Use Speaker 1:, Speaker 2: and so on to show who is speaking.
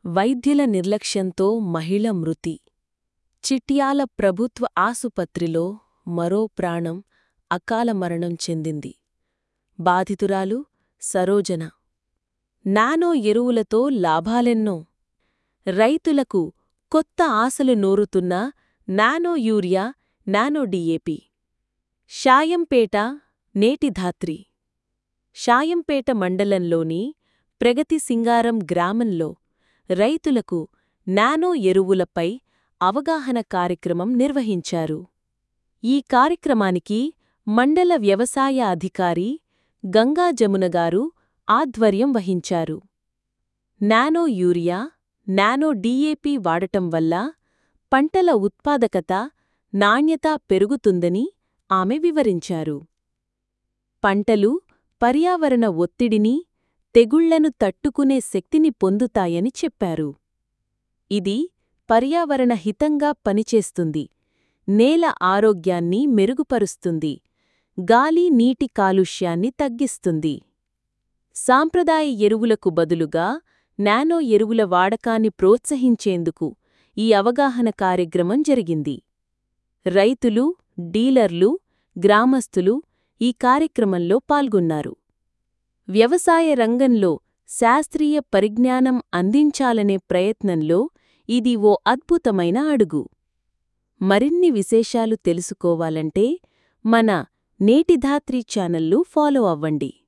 Speaker 1: వైద్యుల నిర్లక్ష్యంతో మహిళ మృతి చిట్యాల ప్రభుత్వ ఆసుపత్రిలో మరో ప్రాణం అకాల మరణం చెందింది బాధితురాలు సరోజన నానో ఎరువులతో లాభాలెన్నో రైతులకు కొత్త ఆశలు నూరుతున్న nano urea nano DAP Shayampet Netidhatri Shayampet మండలంలోని ప్రగతి సింగారం గ్రామంలో రైతులకు నానో ఎరువులపై అవగాహన కార్యక్రమం నిర్వహించారు ఈ కార్యక్రమానికి మండల వ్యవసాయ అధికారి గంగా జమునగారు ఆధ్వర్యం వహించారు నానో యూరియా నానో డిఏపి వాడటం వల్ల పంటల ఉత్పాదకత నాణ్యత పెరుగుతుందని ఆమె వివరించారు పంటలు పర్యావరణ ఒత్తిడిని తెగుళ్లను తట్టుకునే శక్తిని పొందుతాయని చెప్పారు ఇది పర్యావరణ హితంగా పనిచేస్తుంది నేల ఆరోగ్యాన్ని మెరుగుపరుస్తుంది గాలి నీటి కాలుష్యాన్ని తగ్గిస్తుంది సాంప్రదాయ ఎరువులకు బదులుగా నానో ఎరువుల వాడకాన్ని ప్రోత్సహించేందుకు ఈ అవగాహన కార్యక్రమం జరిగింది రైతులు డీలర్లు గ్రామస్తులు ఈ కార్యక్రమంలో పాల్గొన్నారు వ్యవసాయ రంగంలో శాస్త్రీయ పరిజ్ఞానం అందించాలనే ప్రయత్నంలో ఇది ఓ అద్భుతమైన అడుగు మరిన్ని విశేషాలు తెలుసుకోవాలంటే మన నేటిధాత్రి ఛానల్ను ఫాలో అవ్వండి